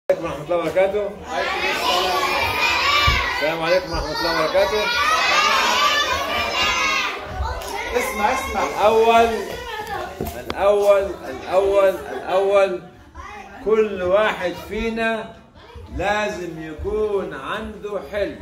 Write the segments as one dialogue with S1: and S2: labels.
S1: عليكم ورحمة الله وبركاته. السلام عليكم ورحمة الله وبركاته.
S2: اسمع اسمع
S1: الأول الأول الأول الأول كل واحد فينا لازم يكون عنده حلم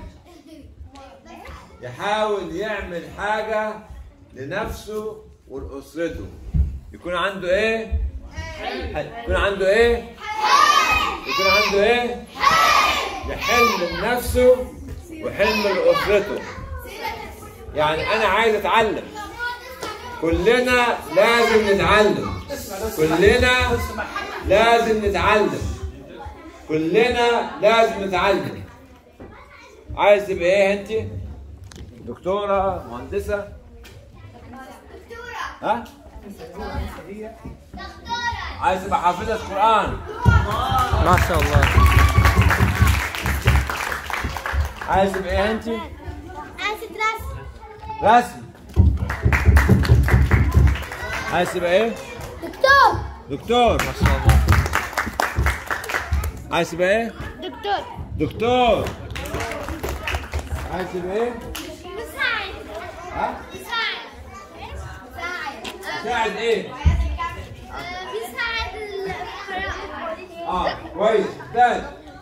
S1: يحاول يعمل حاجة لنفسه ولأسرته يكون عنده إيه؟ حلم يكون عنده إيه؟ يكون عنده إيه؟ يحلم لنفسه وحلم لأسرته يعني أنا عايز أتعلم كلنا لازم نتعلم كلنا لازم نتعلم كلنا لازم نتعلم عايز تبقى ايه انت دكتوره مهندسه ها عايز تبقى حافظه قران
S3: ما شاء الله
S1: عايز تبقى ايه انت
S4: عايزة رسم
S1: رسم عايز تبقى ايه
S4: دكتور
S1: دكتور
S3: ما شاء الله
S1: عايز تبقى ايه
S4: دكتور
S1: دكتور عايز تبقى ايه
S4: مساعد
S1: ها
S4: مساعد مساعد
S1: مساعد ايه
S4: بيساعد القراءة
S1: اه كويس ممتاز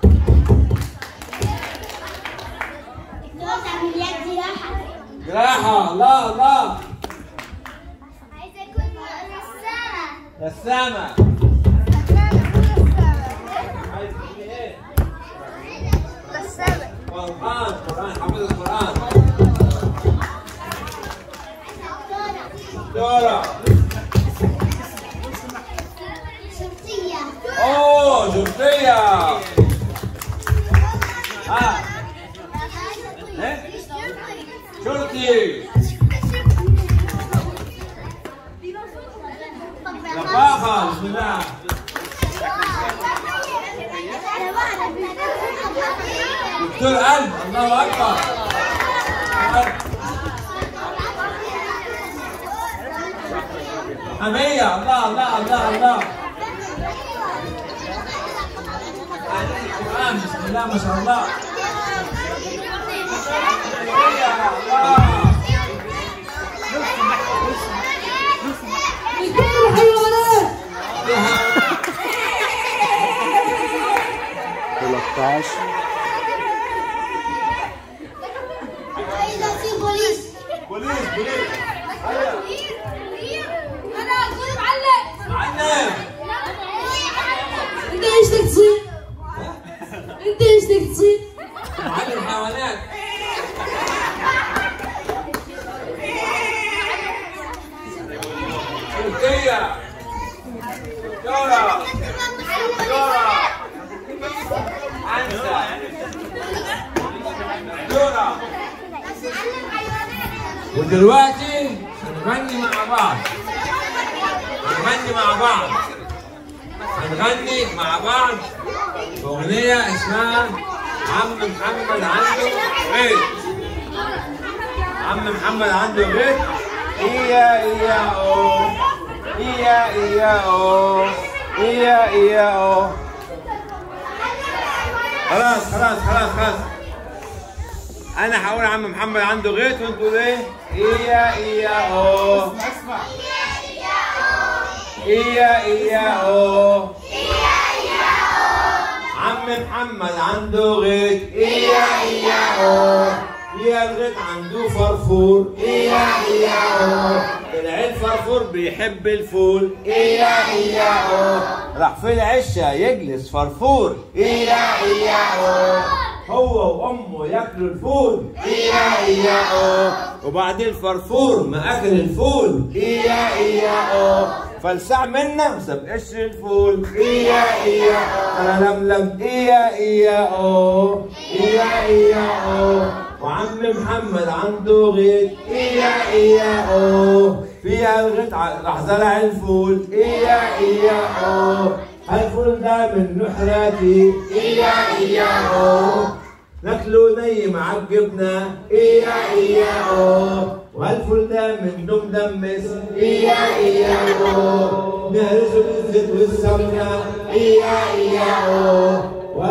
S4: دكتور عمليات جراحة
S1: جراحة الله الله
S4: عايزة أكون رسامة
S1: رسامة عايز تبقى ايه
S4: رسامة
S1: قرآن قرآن حافظ القرآن دكتورة
S4: شرطية
S1: اوه شرطية ها ايه شرطي طباخة بسم الله دكتور قلب الله اكبر حمية الله الله الله الله القرآن بسم الله ما شاء الله حمية الله
S4: بوليس
S1: بوليس بوليس
S4: انا اقول معلم
S1: معلم
S5: انت ايش بدك تصير؟ انت ايش بدك تصير؟
S1: معلم حيوانات شرطية دكتورة دكتورة عنسة دكتورة ودلوقتي هنغني مع بعض هنغني مع بعض هنغني مع بعض أغنية اسمها عم محمد عنده بيت عم محمد عنده بيت إيا إيا أو إيا إيا أو إيا إيا أو خلاص خلاص خلاص خلاص أنا هقول عم محمد عنده غيط وأنتوا تقولوا إيه؟ إيا إيا أو
S2: اسمع
S1: إيا إيا أو عم محمد عنده غيط إيا إيا أو فيها الغيط عنده فرفور إيا إيا أو العيل فرفور بيحب الفول إيا إيا أو راح في العشة يجلس فرفور إيا إيا أو هو وأمه ياكلوا الفول إيا إيا أو وبعد الفرفور ما أكل الفول إيا إيا أو فلسع منا وساب قشر الفول إيا إيا أو أنا لملم إيا إيا أو إيا إيا أو وعم محمد عنده غيط إيا إيا أو فيها الغيط ع- راح زرع الفول إيا إيا أو هالفول ده من نحرتي إيا إيا أو ناكله ني مع الجبنة إيا إيا أو وهالفول ده من دم دمس إيا إيا أو نهرسه بالزيت والسمنة إيا إيا أو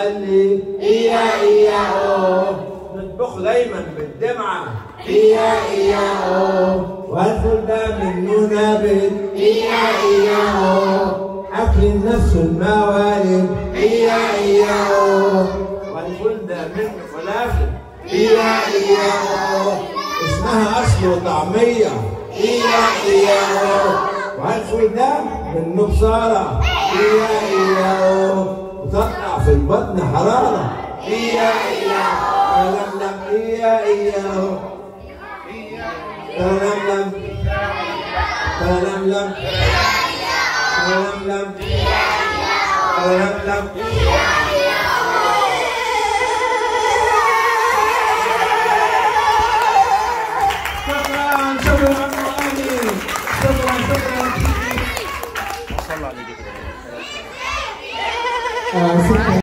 S1: بنحلي إيا إيا أو نطبخ دايما بالدمعة إيا إيا أو والفول ده منه نابت إيا إيا أو أكل النفس الموالد إيا إيا أو والفول ده منه فلافل إيا إيا أو اسمها أصل وطعمية إيا إيا أو والفول ده منه بصارة إيا إيا أو وتطلع في البطن حرارة إيا إيا أو لملم إيا إيا أو تلملم تلملم تلملم تلملم شكرا شكرا مؤمن شكرا شكرا
S3: صلى على النبي
S2: آه، شكرا